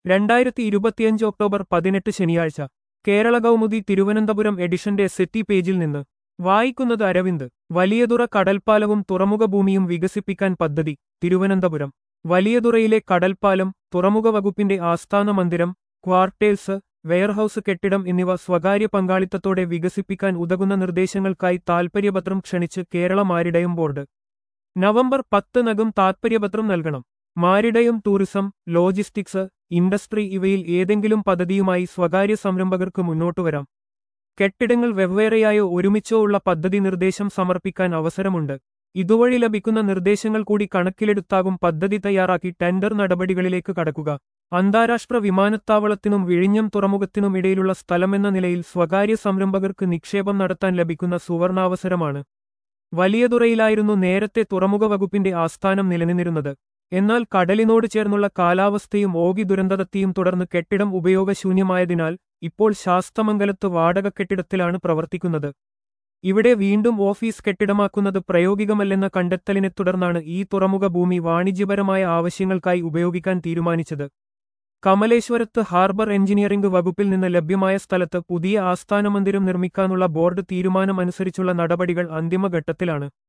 രണ്ടായിരത്തി ഇരുപത്തിയഞ്ച് ഒക്ടോബർ പതിനെട്ട് ശനിയാഴ്ച കേരള കൗമുദി തിരുവനന്തപുരം എഡിഷന്റെ സെറ്റി പേജിൽ നിന്ന് വായിക്കുന്നത് അരവിന്ദ് വലിയതുറ കടൽപ്പാലവും തുറമുഖ ഭൂമിയും വികസിപ്പിക്കാൻ പദ്ധതി തിരുവനന്തപുരം വലിയതുറയിലെ കടൽപ്പാലം തുറമുഖ വകുപ്പിന്റെ ആസ്ഥാന മന്ദിരം ക്വാർട്ടേഴ്സ് വെയർഹൌസ് കെട്ടിടം എന്നിവ സ്വകാര്യ പങ്കാളിത്തത്തോടെ വികസിപ്പിക്കാൻ ഉതകുന്ന നിർദ്ദേശങ്ങൾക്കായി താൽപര്യപത്രം ക്ഷണിച്ച് കേരള മാരിടയം ബോർഡ് നവംബർ പത്തിനകം താൽപര്യപത്രം നൽകണം മാരിടയം ടൂറിസം ലോജിസ്റ്റിക്സ് ഇൻഡസ്ട്രി ഇവയിൽ ഏതെങ്കിലും പദ്ധതിയുമായി സ്വകാര്യ സംരംഭകർക്ക് മുന്നോട്ടു വരാം കെട്ടിടങ്ങൾ വെവ്വേറെയായോ ഒരുമിച്ചോ ഉള്ള പദ്ധതി നിർദ്ദേശം സമർപ്പിക്കാൻ അവസരമുണ്ട് ഇതുവഴി ലഭിക്കുന്ന നിർദ്ദേശങ്ങൾ കൂടി കണക്കിലെടുത്താകും പദ്ധതി തയ്യാറാക്കി ടെൻഡർ നടപടികളിലേക്ക് കടക്കുക അന്താരാഷ്ട്ര വിമാനത്താവളത്തിനും വിഴിഞ്ഞം തുറമുഖത്തിനും ഇടയിലുള്ള സ്ഥലമെന്ന നിലയിൽ സ്വകാര്യ സംരംഭകർക്ക് നിക്ഷേപം നടത്താൻ ലഭിക്കുന്ന സുവർണാവസരമാണ് വലിയതുറയിലായിരുന്നു നേരത്തെ തുറമുഖ വകുപ്പിന്റെ ആസ്ഥാനം നിലനിന്നിരുന്നത് എന്നാൽ കടലിനോട് ചേർന്നുള്ള കാലാവസ്ഥയും ഓഗി ദുരന്തതത്തിയും തുടർന്ന് കെട്ടിടം ഉപയോഗശൂന്യമായതിനാൽ ഇപ്പോൾ ശാസ്തമംഗലത്ത് വാടക കെട്ടിടത്തിലാണ് പ്രവർത്തിക്കുന്നത് ഇവിടെ വീണ്ടും ഓഫീസ് കെട്ടിടമാക്കുന്നത് പ്രായോഗികമല്ലെന്ന കണ്ടെത്തലിനെ തുടർന്നാണ് ഈ തുറമുഖ ഭൂമി വാണിജ്യപരമായ ആവശ്യങ്ങൾക്കായി ഉപയോഗിക്കാൻ തീരുമാനിച്ചത് കമലേശ്വരത്ത് ഹാർബർ എഞ്ചിനീയറിംഗ് വകുപ്പിൽ നിന്ന് ലഭ്യമായ സ്ഥലത്ത് പുതിയ ആസ്ഥാന മന്ദിരം നിർമ്മിക്കാനുള്ള ബോർഡ് തീരുമാനമനുസരിച്ചുള്ള നടപടികൾ അന്തിമഘട്ടത്തിലാണ്